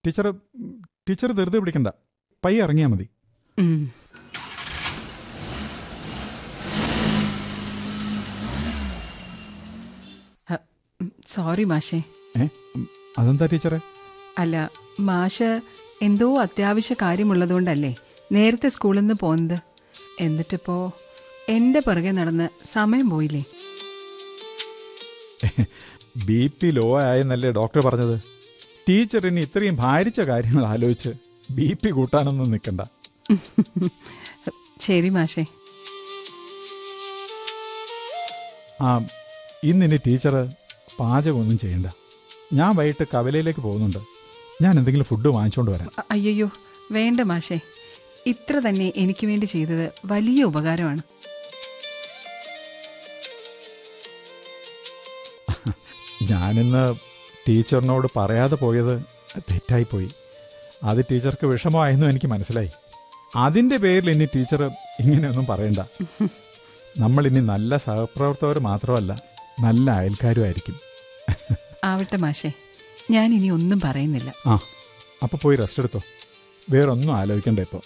Teacher teacher ധൃതി പിടിക്കണ്ട പയ്യെ ഇറങ്ങിയാൽ മതി ഉം. ഹ, ഉം, സോറി മാഷേ ഏ ഉം, അതെന്താ ടീച്ചറെ അല്ല മാഷ് എന്തോ അത്യാവശ്യ കാര്യമുള്ളതുകൊണ്ടല്ലേ നേരത്തെ സ്കൂളിൽ നിന്ന് പോകുന്നത് എന്നിട്ടിപ്പോ എന്റെ പിറകെ നടന്ന് സമയം പോയില്ലേ ബി പി ലോ ആയെന്നല്ലേ ഡോക്ടർ പറഞ്ഞത് ടീച്ചർ ഇനി ഇത്രയും ഭാരിച്ച കാര്യങ്ങൾ ആലോചിച്ച് ബി പി കൂട്ടാനൊന്നും നിൽക്കണ്ട ശരി മാഷേ ആ ഇന്നിനി ടീച്ചർ പാചകമൊന്നും ചെയ്യണ്ട ഞാൻ വൈകിട്ട് കവലയിലേക്ക് പോകുന്നുണ്ട് ഞാൻ എന്തെങ്കിലും ഫുഡ് വാങ്ങിച്ചുകൊണ്ട് വരാം അ- അയ്യയ്യോ വേണ്ട മാഷേ ഇത്ര തന്നെ എനിക്ക് വേണ്ടി ചെയ്തത് വലിയ ഉപകാരമാണ് ഞാനിന്ന് ടീച്ചറിനോട് പറയാതെ പോയത് തെറ്റായിപ്പോയി അത് ടീച്ചർക്ക് വിഷമമായെന്നും എനിക്ക് മനസ്സിലായി അതിൻ്റെ പേരിൽ ഇനി ടീച്ചർ ഇങ്ങനെയൊന്നും പറയണ്ട നമ്മളിനി നല്ല സഹപ്രവർത്തകർ മാത്രമല്ല നല്ല അയൽക്കാരുമായിരിക്കും ആവട്ടെ മാഷേ ഞാൻ ഇനി ഒന്നും പറയുന്നില്ല ആ അപ്പോൾ പോയി റെസ്റ്റ് എടുത്തോ വേറൊന്നും ആലോചിക്കണ്ട ഇപ്പോൾ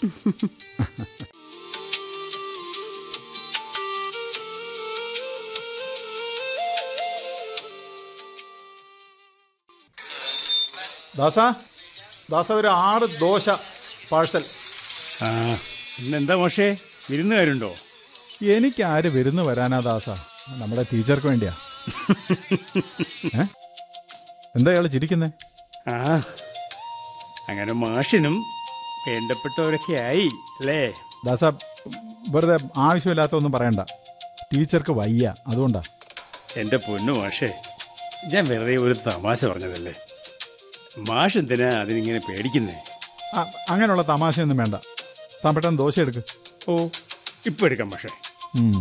ദാസ ദാസ ഒരു ആറ് ദോശ പാഴ്സൽ ആ ഇന്നെന്താ മോഷേ വിരുന്നുകാരുണ്ടോ എനിക്ക് ആര് വരുന്നു വരാനാ ദാസ നമ്മുടെ ടീച്ചർക്ക് വേണ്ടിയാ ഏ? എന്താ ഇയാൾ ചിരിക്കുന്നേ ആ അങ്ങനെ മാഷിനും വേണ്ടപ്പെട്ടവരൊക്കെ ആയി അല്ലേ ദാസ വെറുതെ ആവശ്യമില്ലാത്ത ഒന്നും പറയണ്ട ടീച്ചർക്ക് വയ്യ അതുകൊണ്ടാ എൻ്റെ പൊന്നു മാഷേ ഞാൻ വെറുതെ ഒരു തമാശ പറഞ്ഞതല്ലേ മാഷ് എന്തിനാ അതിനിങ്ങനെ പേടിക്കുന്നേ ആ, അങ്ങനെയുള്ള തമാശയൊന്നും വേണ്ട താൻ പെട്ടെന്ന് ദോശ എടുക്ക് ഓ ഇപ്പൊ എടുക്കാം മാഷേ ഉം.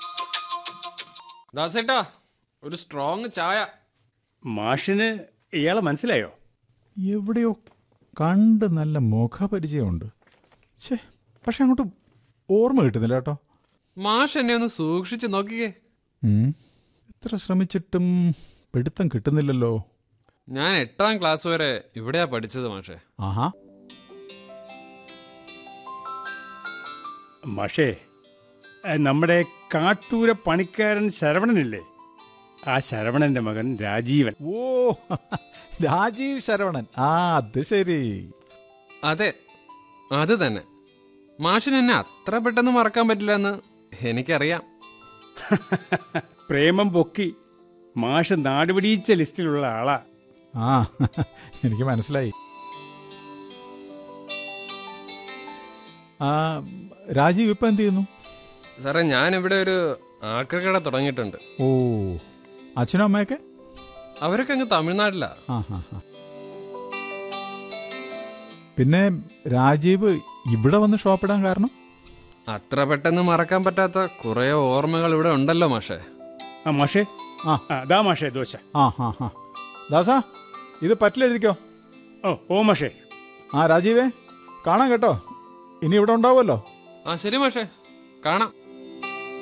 ദാസേട്ടാ ഒരു സ്ട്രോങ് ചായ മാഷിന് ഇയാളെ മനസ്സിലായോ എവിടെയോ കണ്ട് നല്ല മുഖപരിചയമുണ്ട് ഛേ പക്ഷെ അങ്ങോട്ട് ഓർമ്മ കിട്ടുന്നില്ല കേട്ടോ മാഷ് എന്നെ ഒന്ന് സൂക്ഷിച്ച് നോക്കിക്കേ ഉം. എത്ര ശ്രമിച്ചിട്ടും പിടുത്തം കിട്ടുന്നില്ലല്ലോ ഞാൻ എട്ടാം ക്ലാസ് വരെ ഇവിടെയാ പഠിച്ചത് മാഷേ ആഹാ മാഷേ ഏ, നമ്മുടെ കാട്ടൂര പണിക്കാരൻ ശരവണനില്ലേ ആ ശരവണന്റെ മകൻ രാജീവൻ ഓ രാജീവ് ശരവണൻ ആ അത് ശരി അതെ അത് തന്നെ മാഷിന് എന്നെ അത്ര പെട്ടെന്ന് മറക്കാൻ പറ്റില്ല എന്ന് എനിക്കറിയാം പ്രേമം പൊക്കി മാഷ് നാടുപിടിയിച്ച ലിസ്റ്റിലുള്ള ആളാ ആ എനിക്ക് മനസ്സിലായി ആ രാജീവ് ഇപ്പം എന്ത് ചെയ്യുന്നു സാറേ ഞാൻ ഇവിടെ ഒരു ആക്രിക്കട തുടങ്ങിയിട്ടുണ്ട് ഓ അച്ഛനും അമ്മയൊക്കെ അവരൊക്കെ അങ്ങ് തമിഴ്നാട്ടിലാ ആ ഹാ ഹാ പിന്നെ രാജീവ് ഇവിടെ വന്ന് ഷോപ്പിടാൻ കാരണം അത്ര പെട്ടെന്ന് മറക്കാൻ പറ്റാത്ത കുറേ ഓർമ്മകൾ ഇവിടെ ഉണ്ടല്ലോ മാഷേ ആ മാഷേ ആ. ആ ദാ മാഷേ ദോശ ആ ഹാ ഹാ ദാസാ ഇത് പറ്റിലെഴുതിക്കോ ഓ ഓ മാഷേ ആ രാജീവേ കാണാം കേട്ടോ ഇനി ഇവിടെ ഉണ്ടാവുമല്ലോ ആ ശരി മാഷേ കാണാം